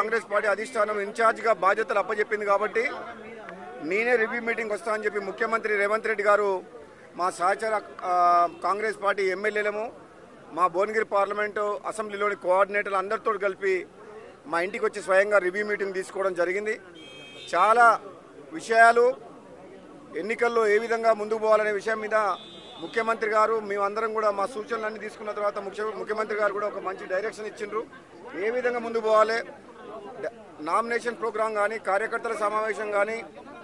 Congress party అధిష్టానం ఇన్ఛార్జిగా బాధ్యతలు అప్పచెప్పింది కాబట్టి నేనే రివ్యూ మీటింగ్ వస్తా అని చెప్పి ముఖ్యమంత్రి రేవంత్ రెడ్డి గారు మా సహచర ఆ, కాంగ్రెస్ పార్టీ ఎమ్మెల్యేలము మా భువనగిరి పార్లమెంటు అసెంబ్లీలోని కోఆర్డినేటర్లు అందరితో కలిపి మా ఇంటికి వచ్చి స్వయంగా రివ్యూ మీటింగ్ తీసుకోవడం జరిగింది చాలా విషయాలు ఎన్నికల్లో ఏ విధంగా ముందుకు పోవాలనే విషయం మీద ముఖ్యమంత్రి గారు మేమందరం కూడా మా సూచనలన్నీ తీసుకున్న తర్వాత ముఖ్య ముఖ్యమంత్రి గారు కూడా ఒక మంచి డైరెక్షన్ ఇచ్చిండ్రు ఏ విధంగా ముందుకు పోవాలి డ- నామినేషన్ ప్రోగ్రాం కానీ కార్యకర్తల సమావేశం కానీ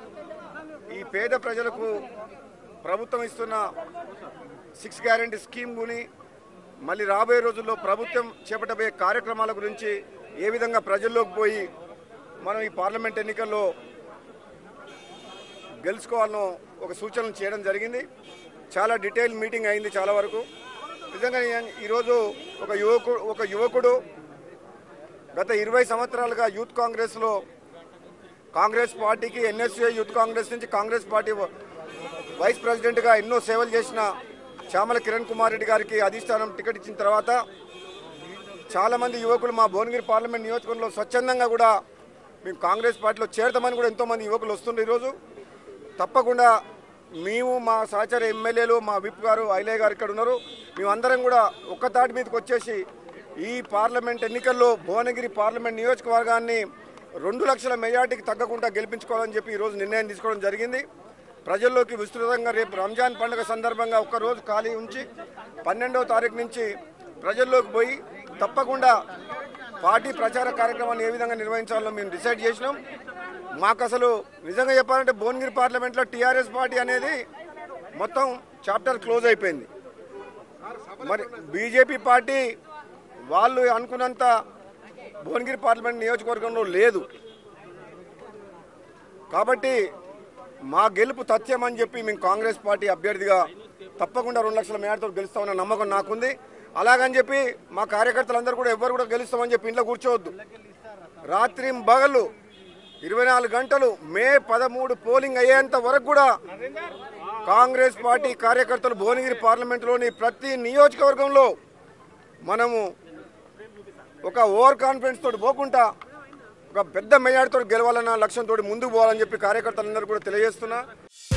ఈ పేద ప్రజలకు ప్రభుత్వం ఇస్తున్న సిక్స్ గ్యారెంటీ స్కీమ్ గుని మళ్ళీ రాబోయే రోజుల్లో ప్రభుత్వం చేపట్టబోయే కార్యక్రమాల గురించి ఏ విధంగా ప్రజల్లోకి పోయి మనం ఈ పార్లమెంట్ ఎన్నికల్లో గెలుచుకోవాలనో ఒక సూచనలు చేయడం జరిగింది చాలా డీటెయిల్ మీటింగ్ అయింది చాలా వరకు నిజంగా నేను ఈరోజు ఒక యువకుడు ఒక యువకుడు గత ఇరవై సంవత్సరాలుగా యూత్ కాంగ్రెస్లో కాంగ్రెస్ పార్టీకి ఎన్ఎస్ఏ యూత్ కాంగ్రెస్ నుంచి కాంగ్రెస్ పార్టీ వైస్ ప్రెసిడెంట్గా ఎన్నో సేవలు చేసిన చామల కిరణ్ కుమార్ రెడ్డి గారికి అధిష్టానం టికెట్ ఇచ్చిన తర్వాత చాలా మంది యువకులు మా భువనగిరి పార్లమెంట్ నియోజకవర్గంలో స్వచ్ఛందంగా కూడా మేము కాంగ్రెస్ పార్టీలో చేరతామని కూడా ఎంతో మంది యువకులు వస్తుండ్రు ఈరోజు తప్పకుండా మేము మా సహచర ఎమ్మెల్యేలు మా విప్ గారు ఐలయ్య గారు ఇక్కడ ఉన్నారు మేమందరం కూడా ఒక్క తాటి మీదకి వచ్చేసి ఈ పార్లమెంట్ ఎన్నికల్లో భువనగిరి పార్లమెంట్ నియోజకవర్గాన్ని రెండు లక్షల మెజార్టీకి తగ్గకుండా గెలిపించుకోవాలని చెప్పి ఈరోజు నిర్ణయం తీసుకోవడం జరిగింది ప్రజల్లోకి విస్తృతంగా రేపు రంజాన్ పండుగ సందర్భంగా ఒక్క రోజు ఖాళీ ఉంచి పన్నెండవ తారీఖు నుంచి ప్రజల్లోకి పోయి తప్పకుండా పార్టీ ప్రచార కార్యక్రమాన్ని ఏ విధంగా నిర్వహించాలో మేము డిసైడ్ చేసినాం మాకు అసలు నిజంగా చెప్పాలంటే భువనగిరి పార్లమెంట్లో టీఆర్ఎస్ పార్టీ అనేది మొత్తం చాప్టర్ క్లోజ్ అయిపోయింది మరి బీజేపీ పార్టీ వాళ్ళు అనుకున్నంత భువనగిరి పార్లమెంట్ నియోజకవర్గంలో లేదు కాబట్టి మా గెలుపు తథ్యం అని చెప్పి మేము కాంగ్రెస్ పార్టీ అభ్యర్థిగా తప్పకుండా రెండు లక్షల మేడతో గెలుస్తామన్న నమ్మకం నాకుంది అలాగని చెప్పి మా కార్యకర్తలందరూ కూడా ఎవ్వరు కూడా గెలుస్తామని చెప్పి ఇంట్లో కూర్చోవద్దు రాత్రి బగళ్ళు ఇరవై నాలుగు గంటలు మే పదమూడు పోలింగ్ అయ్యేంత వరకు కూడా కాంగ్రెస్ పార్టీ కార్యకర్తలు భువనగిరి పార్లమెంటులోని ప్రతి నియోజకవర్గంలో మనము ఒక ఓవర్ కాన్ఫిడెన్స్ తోటి పోకుండా ఒక పెద్ద మెజార్టీతో గెలవాలన్న లక్ష్యంతో ముందుకు పోవాలని చెప్పి కార్యకర్తలందరూ కూడా తెలియజేస్తున్నా